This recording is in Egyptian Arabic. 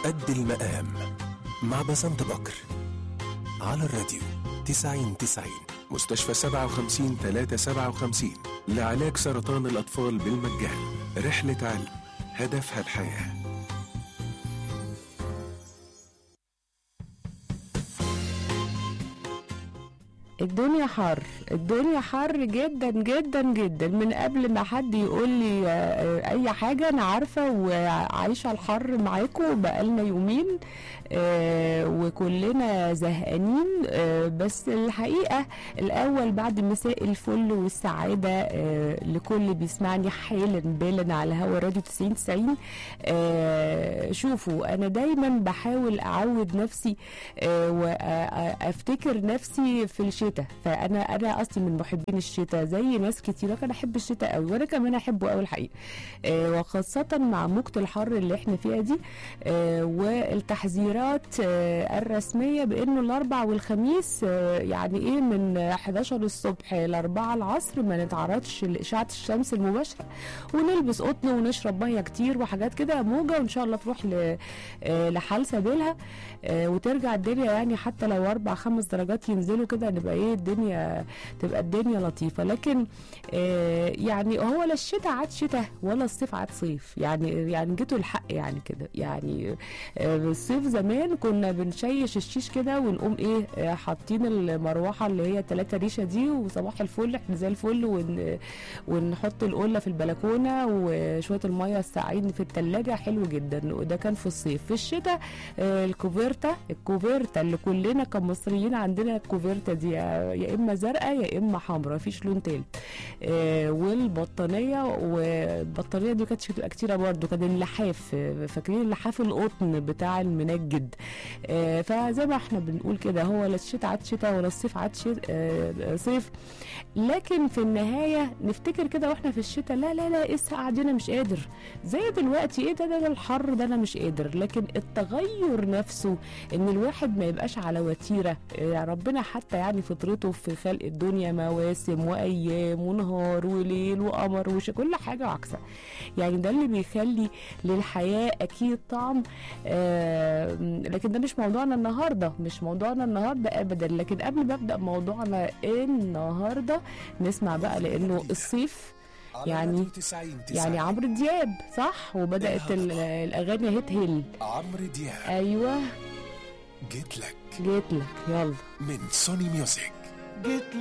قد المقام مع بسنت بكر على الراديو 90 90 مستشفى 57 357 لعلاج سرطان الأطفال بالمجان رحلة علم هدفها الحياه الدنيا حر الدنيا حر جدا جدا جدا من قبل ما حد يقول لي آه، اي حاجه انا عارفه وعايشه الحر معاكم بقالنا يومين آه، وكلنا زهقانين آه، بس الحقيقه الاول بعد مساء الفل والسعاده آه، لكل بيسمعني حالا بالا على هوا راديو 90 90 آه، شوفوا انا دايما بحاول اعود نفسي آه، وافتكر نفسي في الشتاء فانا انا اصلي من محبين الشتاء زي ناس كتير انا احب الشتاء قوي وانا كمان احبه قوي الحقيقه آه، وخاصه مع موجه الحر اللي احنا فيها دي آه، والتحذيرات آه، الرسميه بانه الاربع والخميس آه، يعني ايه من 11 الصبح ل 4 العصر ما نتعرضش لاشعه الشمس المباشره ونلبس قطن ونشرب ميه كتير وحاجات كده موجه وان شاء الله تروح ل- آه، لحال سبيلها آه، وترجع الدنيا يعني حتى لو اربع خمس درجات ينزلوا كده نبقى ايه الدنيا تبقى الدنيا لطيفه لكن آه، يعني هو لا الشتاء عاد شتاء ولا الصيف عاد صيف يعني يعني جيتوا الحق يعني كده يعني آه، الصيف زمان كنا بنشيش الشيش كده ونقوم ايه آه، حاطين المروحه اللي هي ثلاثة ريشه دي وصباح الفل احنا زي الفل ون ونحط القله في البلكونه وشويه الميه الساقعين في الثلاجه حلو جدا وده كان في الصيف في الشتاء آه، الكوفيرتا الكوفيرتا اللي كلنا كمصريين عندنا الكوفيرتا دي يا يا اما زرقاء يا اما حمراء مفيش لون تالت آه، والبطانيه والبطانيه دي كانتش بتبقى كتيره برضو كان اللحاف آه، فاكرين اللحاف القطن بتاع المنجد آه، فزي ما احنا بنقول كده هو لا الشتاء عاد شتاء ولا الصيف عاد شت- آه، صيف لكن في النهايه نفتكر كده واحنا في الشتاء لا لا لا ايه السقعه دي انا مش قادر زي دلوقتي ايه ده ده ده الحر ده انا مش قادر لكن التغير نفسه ان الواحد ما يبقاش على وتيره آه، ربنا حتى يعني فطرته في خلق الدنيا مواسم وايام ونهار وليل وقمر وش كل حاجه وعكسها يعني ده اللي بيخلي للحياه اكيد طعم آه لكن ده مش موضوعنا النهارده مش موضوعنا النهارده ابدا لكن قبل ما ابدا موضوعنا النهارده نسمع بقى لانه الصيف يعني يعني عمرو دياب صح وبدات ال- الاغاني هيت هيل عمرو دياب ايوه جيت لك جيت لك يلا من سوني ميوزك جيت